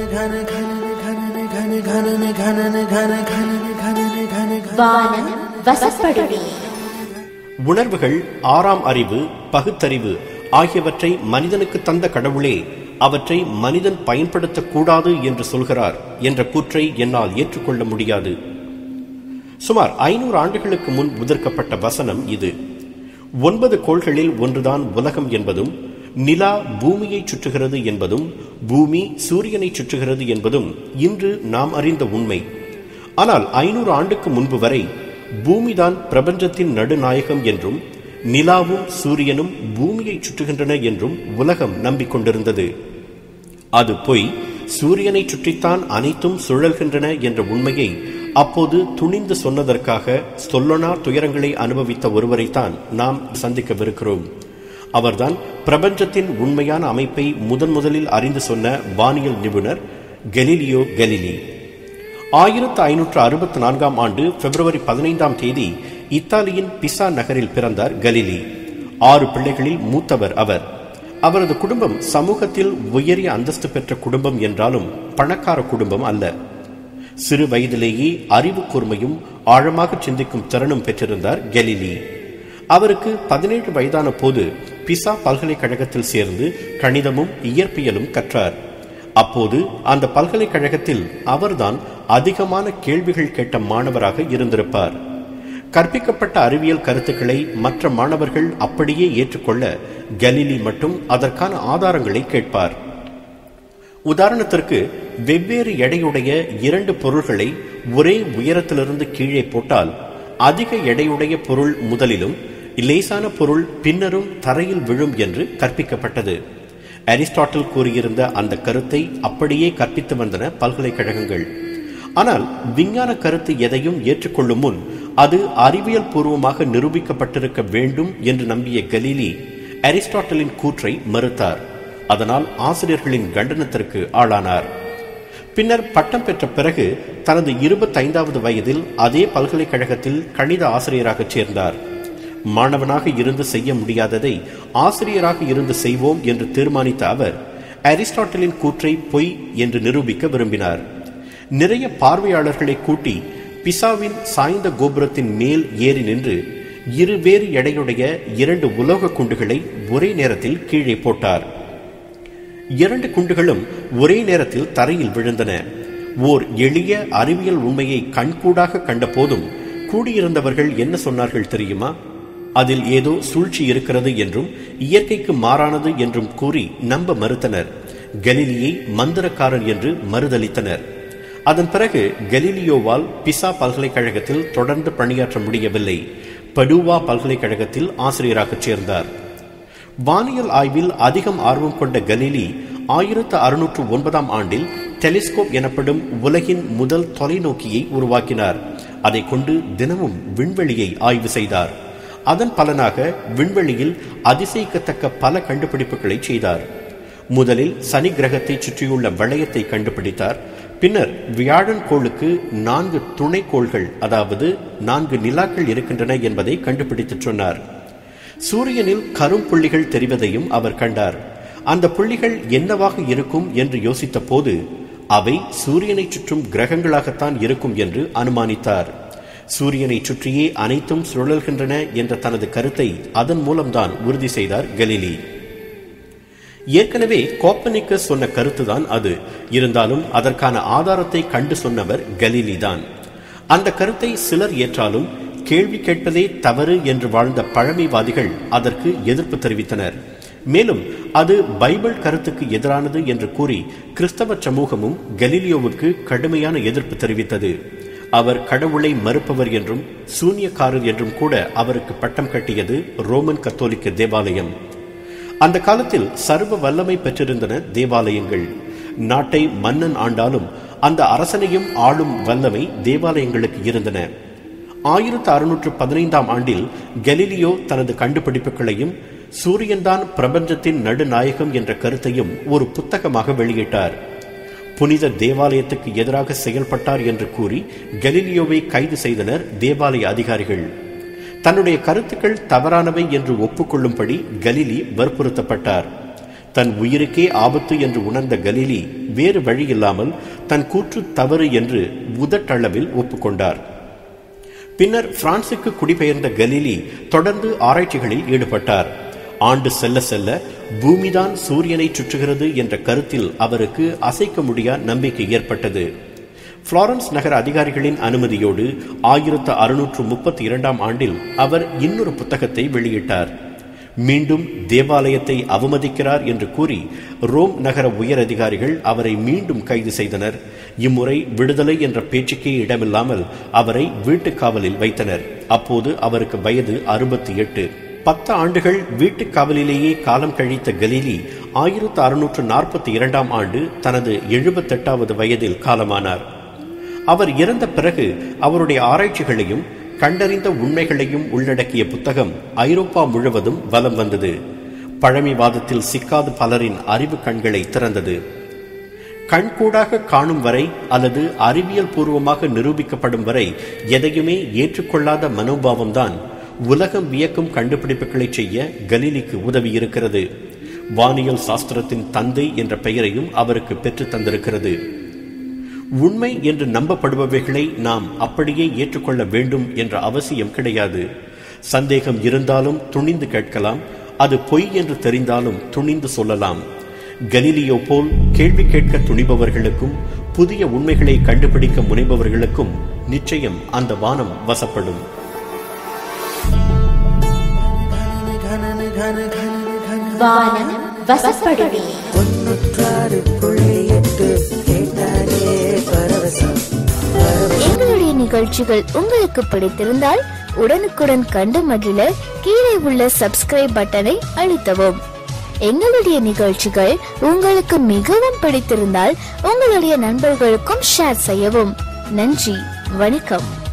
வானம் வசப்படுமே உணர்வுகள் ஆறாம் அறிவு பகுத்தறிவு ஆகியவற்றை மனிதனுக்கு தந்த கடவுளே அவற்றை மனிதன் பயன்படுத்தக்கூடாது என்று சொல்கிறார் என்ற கூற்றை என்னால் ஏற்றுக்கொள்ள முடியாது சுமார் ஐநூறு ஆண்டுகளுக்கு முன் உதிர்க்கப்பட்ட வசனம் இது ஒன்பது கோள்களில் ஒன்றுதான் உலகம் என்பதும் நிலா பூமியை சுற்றுகிறது என்பதும் பூமி சூரியனை சுற்றுகிறது என்பதும் இன்று நாம் அறிந்த உண்மை ஆனால் ஐநூறு ஆண்டுக்கு முன்பு வரை பூமிதான் பிரபஞ்சத்தின் நடுநாயகம் என்றும் நிலாவும் சூரியனும் பூமியை சுற்றுகின்றன என்றும் உலகம் நம்பிக்கொண்டிருந்தது அது பொய் சூரியனை சுற்றித்தான் அனைத்தும் சுழல்கின்றன என்ற உண்மையை அப்போது துணிந்து சொன்னதற்காக சொல்லனா துயரங்களை அனுபவித்த ஒருவரைத்தான் நாம் சந்திக்கவிருக்கிறோம் அவர்தான் பிரபஞ்சத்தின் உண்மையான அமைப்பை முதன் முதலில் அறிந்து சொன்ன வானியல் நிபுணர் கெலிலியோ கெலிலி ஆயிரத்து ஐநூற்று அறுபத்தி நான்காம் ஆண்டு பிப்ரவரி பதினைந்தாம் தேதி இத்தாலியின் பிசா நகரில் பிறந்தார் கலிலி ஆறு பிள்ளைகளில் மூத்தவர் அவர் அவரது குடும்பம் சமூகத்தில் உயரிய அந்தஸ்து பெற்ற குடும்பம் என்றாலும் பணக்கார குடும்பம் அல்ல சிறு வயதிலேயே அறிவு கூர்மையும் ஆழமாக சிந்திக்கும் திறனும் பெற்றிருந்தார் கெலிலி அவருக்கு பதினேழு வயதான போது பிசா பல்கலைக்கழகத்தில் சேர்ந்து கணிதமும் இயற்பியலும் கற்றார் அப்போது அந்த பல்கலைக்கழகத்தில் அவர்தான் அதிகமான கேள்விகள் கேட்ட மாணவராக இருந்திருப்பார் கற்பிக்கப்பட்ட அறிவியல் கருத்துக்களை மற்ற மாணவர்கள் அப்படியே ஏற்றுக்கொள்ள கலிலி மட்டும் அதற்கான ஆதாரங்களை கேட்பார் உதாரணத்திற்கு வெவ்வேறு எடையுடைய இரண்டு பொருள்களை ஒரே உயரத்திலிருந்து கீழே போட்டால் அதிக எடையுடைய பொருள் முதலிலும் லேசான பொருள் பின்னரும் தரையில் விழும் என்று கற்பிக்கப்பட்டது அரிஸ்டாட்டில் கூறியிருந்த அந்த கருத்தை அப்படியே கற்பித்து வந்தன பல்கலைக்கழகங்கள் ஆனால் விஞ்ஞான கருத்து எதையும் ஏற்றுக்கொள்ளும் முன் அது அறிவியல் பூர்வமாக நிரூபிக்கப்பட்டிருக்க வேண்டும் என்று நம்பிய கலீலி அரிஸ்டாட்டலின் கூற்றை மறுத்தார் அதனால் ஆசிரியர்களின் கண்டனத்திற்கு ஆளானார் பின்னர் பட்டம் பெற்ற பிறகு தனது இருபத்தைந்தாவது வயதில் அதே பல்கலைக்கழகத்தில் கணித ஆசிரியராக சேர்ந்தார் மாணவனாக இருந்து செய்ய முடியாததை ஆசிரியராக இருந்து செய்வோம் என்று தீர்மானித்த அவர் அரிஸ்டாட்டலின் கூற்றை பொய் என்று நிரூபிக்க விரும்பினார் நிறைய பார்வையாளர்களை கூட்டி பிசாவின் சாய்ந்த கோபுரத்தின் மேல் ஏறி நின்று இருவேறு எடையுடைய இரண்டு உலோக குண்டுகளை ஒரே நேரத்தில் கீழே போட்டார் இரண்டு குண்டுகளும் ஒரே நேரத்தில் தரையில் விழுந்தன ஓர் எளிய அறிவியல் உண்மையை கண்கூடாக கண்ட போதும் கூடியிருந்தவர்கள் என்ன சொன்னார்கள் தெரியுமா அதில் ஏதோ சூழ்ச்சி இருக்கிறது என்றும் இயற்கைக்கு மாறானது என்றும் கூறி நம்ப மறுத்தனர் கலிலியை மந்திரக்காரர் என்று மறுதளித்தனர் அதன் பிறகு கலீலியோவால் பிசா பல்கலைக்கழகத்தில் தொடர்ந்து பணியாற்ற முடியவில்லை படுவா பல்கலைக்கழகத்தில் ஆசிரியராக சேர்ந்தார் வானியல் ஆய்வில் அதிகம் ஆர்வம் கொண்ட கலீலி ஆயிரத்து அறுநூற்று ஒன்பதாம் ஆண்டில் டெலிஸ்கோப் எனப்படும் உலகின் முதல் தொலைநோக்கியை உருவாக்கினார் அதை கொண்டு தினமும் விண்வெளியை ஆய்வு செய்தார் அதன் பலனாக விண்வெளியில் அதிசயிக்கத்தக்க பல கண்டுபிடிப்புகளை செய்தார் முதலில் சனி கிரகத்தை சுற்றியுள்ள வளையத்தை கண்டுபிடித்தார் பின்னர் வியாழன் கோளுக்கு நான்கு துணை கோள்கள் அதாவது நான்கு நிலாக்கள் இருக்கின்றன என்பதை கண்டுபிடித்து சொன்னார் சூரியனில் கரும் புள்ளிகள் தெரிவதையும் அவர் கண்டார் அந்த புள்ளிகள் என்னவாக இருக்கும் என்று யோசித்த போது அவை சூரியனை சுற்றும் கிரகங்களாகத்தான் இருக்கும் என்று அனுமானித்தார் சூரியனை சுற்றியே அனைத்தும் சுழல்கின்றன என்ற தனது கருத்தை அதன் மூலம்தான் உறுதி செய்தார் கலிலி ஏற்கனவே கோப்பனிக்கஸ் சொன்ன கருத்துதான் அது இருந்தாலும் அதற்கான ஆதாரத்தை கண்டு சொன்னவர் கலீலி தான் அந்த கருத்தை சிலர் ஏற்றாலும் கேள்வி கேட்பதே தவறு என்று வாழ்ந்த பழமைவாதிகள் அதற்கு எதிர்ப்பு தெரிவித்தனர் மேலும் அது பைபிள் கருத்துக்கு எதிரானது என்று கூறி கிறிஸ்தவ சமூகமும் கலீலியோவுக்கு கடுமையான எதிர்ப்பு தெரிவித்தது அவர் கடவுளை மறுப்பவர் என்றும் சூன்யக்காரர் என்றும் கூட அவருக்கு பட்டம் கட்டியது ரோமன் கத்தோலிக்க தேவாலயம் அந்த காலத்தில் சர்வ வல்லமை பெற்றிருந்தன தேவாலயங்கள் நாட்டை மன்னன் ஆண்டாலும் அந்த அரசனையும் ஆளும் வல்லமை தேவாலயங்களுக்கு இருந்தன ஆயிரத்து அறுநூற்று பதினைந்தாம் ஆண்டில் கெலிலியோ தனது கண்டுபிடிப்புகளையும் சூரியன்தான் பிரபஞ்சத்தின் நடுநாயகம் என்ற கருத்தையும் ஒரு புத்தகமாக வெளியிட்டார் புனித தேவாலயத்துக்கு எதிராக செயல்பட்டார் என்று கூறி கலிலியோவை கைது செய்தனர் தேவாலய அதிகாரிகள் தன்னுடைய கருத்துக்கள் தவறானவை என்று ஒப்புக்கொள்ளும்படி கலிலி வற்புறுத்தப்பட்டார் தன் உயிருக்கே ஆபத்து என்று உணர்ந்த கலீலி வேறு வழியில்லாமல் தன் கூற்று தவறு என்று உதட்டளவில் ஒப்புக்கொண்டார் பின்னர் பிரான்சுக்கு குடிபெயர்ந்த கலீலி தொடர்ந்து ஆராய்ச்சிகளில் ஈடுபட்டார் ஆண்டு செல்ல செல்ல பூமிதான் சூரியனை சுற்றுகிறது என்ற கருத்தில் அவருக்கு அசைக்க முடியா நம்பிக்கை ஏற்பட்டது புளாரன்ஸ் நகர அதிகாரிகளின் அனுமதியோடு ஆயிரத்து அறுநூற்று முப்பத்தி இரண்டாம் ஆண்டில் அவர் இன்னொரு புத்தகத்தை வெளியிட்டார் மீண்டும் தேவாலயத்தை அவமதிக்கிறார் என்று கூறி ரோம் நகர உயர் அதிகாரிகள் அவரை மீண்டும் கைது செய்தனர் இம்முறை விடுதலை என்ற பேச்சுக்கே இடமில்லாமல் அவரை வீட்டுக் காவலில் வைத்தனர் அப்போது அவருக்கு வயது அறுபத்தி எட்டு பத்து ஆண்டுகள் வீட்டுக் காவலிலேயே காலம் கழித்த கலீலி ஆயிரத்து அறுநூற்று நாற்பத்தி இரண்டாம் ஆண்டு தனது எழுபத்தெட்டாவது வயதில் காலமானார் அவர் இறந்த பிறகு அவருடைய ஆராய்ச்சிகளையும் கண்டறிந்த உண்மைகளையும் உள்ளடக்கிய புத்தகம் ஐரோப்பா முழுவதும் வலம் வந்தது பழமைவாதத்தில் சிக்காத பலரின் அறிவு கண்களை திறந்தது கண்கூடாக காணும் வரை அல்லது அறிவியல் பூர்வமாக நிரூபிக்கப்படும் வரை எதையுமே ஏற்றுக்கொள்ளாத மனோபாவம்தான் உலகம் வியக்கும் கண்டுபிடிப்புகளை செய்ய கலீலிக்கு உதவியிருக்கிறது வானியல் சாஸ்திரத்தின் தந்தை என்ற பெயரையும் அவருக்கு பெற்றுத் தந்திருக்கிறது உண்மை என்று நம்பப்படுபவைகளை நாம் அப்படியே ஏற்றுக்கொள்ள வேண்டும் என்ற அவசியம் கிடையாது சந்தேகம் இருந்தாலும் துணிந்து கேட்கலாம் அது பொய் என்று தெரிந்தாலும் துணிந்து சொல்லலாம் கலீலியோ போல் கேள்வி கேட்க துணிபவர்களுக்கும் புதிய உண்மைகளை கண்டுபிடிக்க முனைபவர்களுக்கும் நிச்சயம் அந்த வானம் வசப்படும் வானம் வசப்படுமே தொண்ணூற்றாறு புள்ளி எட்டு கேட்டாலே பரவசம் எங்களுடைய நிகழ்ச்சிகள் உங்களுக்கு பிடித்திருந்தால் உடனுக்குடன் கண்டு மகிழ கீழே உள்ள சப்ஸ்கிரைப் பட்டனை அழுத்தவும் எங்களுடைய நிகழ்ச்சிகள் உங்களுக்கு மிகவும் பிடித்திருந்தால் உங்களுடைய நண்பர்களுக்கும் ஷேர் செய்யவும் நன்றி வணக்கம்